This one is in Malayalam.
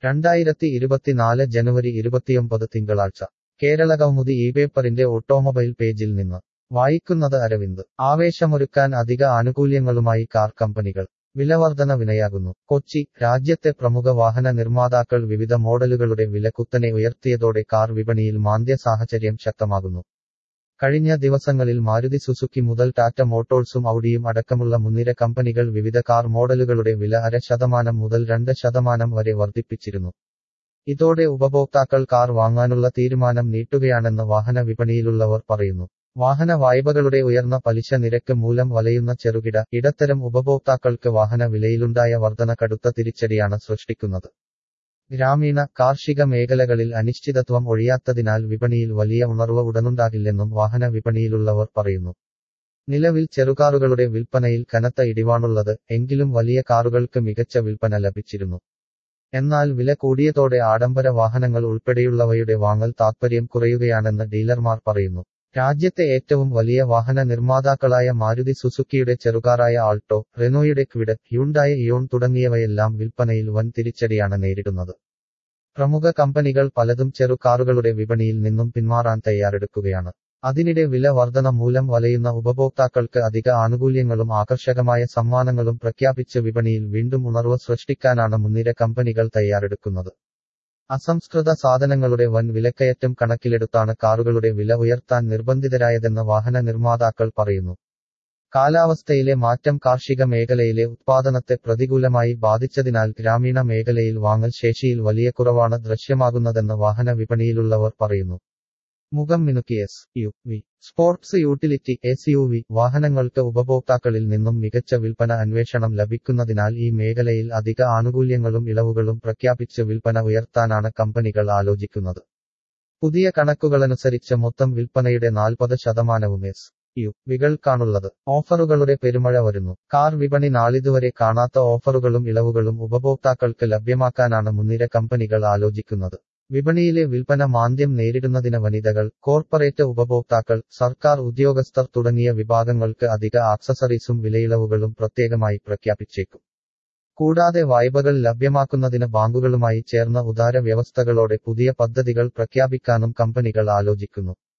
രണ്ടായിരത്തി ഇരുപത്തിനാല് ജനുവരി ഇരുപത്തിയൊമ്പത് തിങ്കളാഴ്ച കേരളകൗമുദി ഈ പേപ്പറിന്റെ ഓട്ടോമൊബൈൽ പേജിൽ നിന്ന് വായിക്കുന്നത് അരവിന്ദ് ആവേശമൊരുക്കാൻ അധിക ആനുകൂല്യങ്ങളുമായി കാർ കമ്പനികൾ വിലവർധന വിനയാകുന്നു കൊച്ചി രാജ്യത്തെ പ്രമുഖ വാഹന നിർമ്മാതാക്കൾ വിവിധ മോഡലുകളുടെ വില കുത്തനെ ഉയർത്തിയതോടെ കാർ വിപണിയിൽ മാന്ദ്യ സാഹചര്യം ശക്തമാകുന്നു കഴിഞ്ഞ ദിവസങ്ങളിൽ മാരുതി സുസുക്കി മുതൽ ടാറ്റ മോട്ടോഴ്സും ഔഡിയും അടക്കമുള്ള മുൻനിര കമ്പനികൾ വിവിധ കാർ മോഡലുകളുടെ വില അര ശതമാനം മുതൽ രണ്ട് ശതമാനം വരെ വർദ്ധിപ്പിച്ചിരുന്നു ഇതോടെ ഉപഭോക്താക്കൾ കാർ വാങ്ങാനുള്ള തീരുമാനം നീട്ടുകയാണെന്ന് വാഹന വിപണിയിലുള്ളവർ പറയുന്നു വാഹന വായ്പകളുടെ ഉയർന്ന പലിശ നിരക്ക് മൂലം വലയുന്ന ചെറുകിട ഇടത്തരം ഉപഭോക്താക്കൾക്ക് വാഹന വിലയിലുണ്ടായ വർധന കടുത്ത തിരിച്ചടിയാണ് സൃഷ്ടിക്കുന്നത് ഗ്രാമീണ കാർഷിക മേഖലകളിൽ അനിശ്ചിതത്വം ഒഴിയാത്തതിനാൽ വിപണിയിൽ വലിയ ഉണർവ് ഉടനുണ്ടാകില്ലെന്നും വാഹന വിപണിയിലുള്ളവർ പറയുന്നു നിലവിൽ ചെറുകാറുകളുടെ വിൽപ്പനയിൽ കനത്ത ഇടിവാണുള്ളത് എങ്കിലും വലിയ കാറുകൾക്ക് മികച്ച വിൽപ്പന ലഭിച്ചിരുന്നു എന്നാൽ വില കൂടിയതോടെ ആഡംബര വാഹനങ്ങൾ ഉൾപ്പെടെയുള്ളവയുടെ വാങ്ങൽ താത്പര്യം കുറയുകയാണെന്ന് ഡീലർമാർ പറയുന്നു രാജ്യത്തെ ഏറ്റവും വലിയ വാഹന നിർമ്മാതാക്കളായ മാരുതി സുസുക്കിയുടെ ചെറുകാറായ ആൾട്ടോ റെനോയുടെ ക്വിഡ് ഹ്യുണ്ടായ ഇയോൺ തുടങ്ങിയവയെല്ലാം വിൽപ്പനയിൽ വൻ തിരിച്ചടിയാണ് നേരിടുന്നത് പ്രമുഖ കമ്പനികൾ പലതും ചെറു കാറുകളുടെ വിപണിയിൽ നിന്നും പിന്മാറാൻ തയ്യാറെടുക്കുകയാണ് അതിനിടെ വില വർധന മൂലം വലയുന്ന ഉപഭോക്താക്കൾക്ക് അധിക ആനുകൂല്യങ്ങളും ആകർഷകമായ സമ്മാനങ്ങളും പ്രഖ്യാപിച്ച് വിപണിയിൽ വീണ്ടും ഉണർവ് സൃഷ്ടിക്കാനാണ് മുൻനിര കമ്പനികൾ തയ്യാറെടുക്കുന്നത് അസംസ്കൃത സാധനങ്ങളുടെ വൻ വിലക്കയറ്റം കണക്കിലെടുത്താണ് കാറുകളുടെ വില ഉയർത്താൻ നിർബന്ധിതരായതെന്ന് വാഹന നിർമ്മാതാക്കൾ പറയുന്നു കാലാവസ്ഥയിലെ മാറ്റം കാർഷിക മേഖലയിലെ ഉത്പാദനത്തെ പ്രതികൂലമായി ബാധിച്ചതിനാൽ ഗ്രാമീണ മേഖലയിൽ വാങ്ങൽ ശേഷിയിൽ വലിയ കുറവാണ് ദൃശ്യമാകുന്നതെന്ന് വാഹന വിപണിയിലുള്ളവർ പറയുന്നു മുഖം മിനുക്കി S U V sports utility S U V വാഹനങ്ങൾക്ക് ഉപഭോക്താക്കളിൽ നിന്നും മികച്ച വിൽപ്പന അന്വേഷണം ലഭിക്കുന്നതിനാൽ ഈ മേഖലയിൽ അധിക ആനുകൂല്യങ്ങളും ഇളവുകളും പ്രഖ്യാപിച്ച് വിൽപ്പന ഉയർത്താനാണ് കമ്പനികൾ ആലോചിക്കുന്നത് പുതിയ കണക്കുകളനുസരിച്ച് മൊത്തം വിൽപ്പനയുടെ നാൽപ്പത് ശതമാനവും എസ് യു വികൾക്കാണുള്ളത് ഓഫറുകളുടെ പെരുമഴ വരുന്നു കാർ വിപണി നാളിതുവരെ കാണാത്ത ഓഫറുകളും ഇളവുകളും ഉപഭോക്താക്കൾക്ക് ലഭ്യമാക്കാനാണ് മുൻനിര കമ്പനികൾ ആലോചിക്കുന്നത് വിപണിയിലെ വിൽപ്പന മാന്ദ്യം നേരിടുന്നതിന് വനിതകൾ കോർപ്പറേറ്റ് ഉപഭോക്താക്കൾ സർക്കാർ ഉദ്യോഗസ്ഥർ തുടങ്ങിയ വിഭാഗങ്ങൾക്ക് അധിക ആക്സസറീസും വിലയിളവുകളും പ്രത്യേകമായി പ്രഖ്യാപിച്ചേക്കും കൂടാതെ വായ്പകൾ ലഭ്യമാക്കുന്നതിന് ബാങ്കുകളുമായി ചേർന്ന ഉദാര വ്യവസ്ഥകളോടെ പുതിയ പദ്ധതികൾ പ്രഖ്യാപിക്കാനും കമ്പനികൾ ആലോചിക്കുന്നു